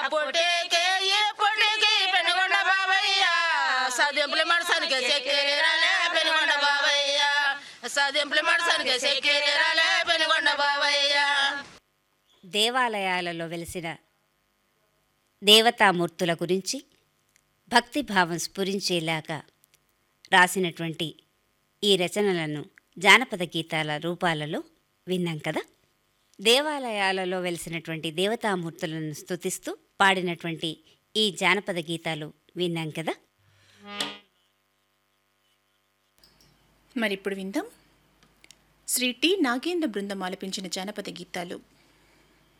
పొట్టేకే ఏ పొట్టేకి పెనుగొండ బాబయ్య సదింపుల మడసానికి చెక్కేరాలే పెనుగొండ బాబయ్య సదింపుల మడసానికి చెక్కేరాలే పెనుగొండ బాబయ్య దేవాలయాలలో వెలిసిన దేవతామూర్తుల గురించి భక్తిభావం స్ఫురించేలాగా రాసినటువంటి ఈ రచనలను జానపద గీతాల రూపాలలో విన్నాం కదా దేవాలయాలలో వెలిసినటువంటి దేవతామూర్తులను స్తుతిస్తూ పాడినటువంటి ఈ జానపద గీతాలు విన్నాం కదా మరిప్పుడు విందాం శ్రీ టి నాగేంద్ర బృందం ఆలపించిన జానపద గీతాలు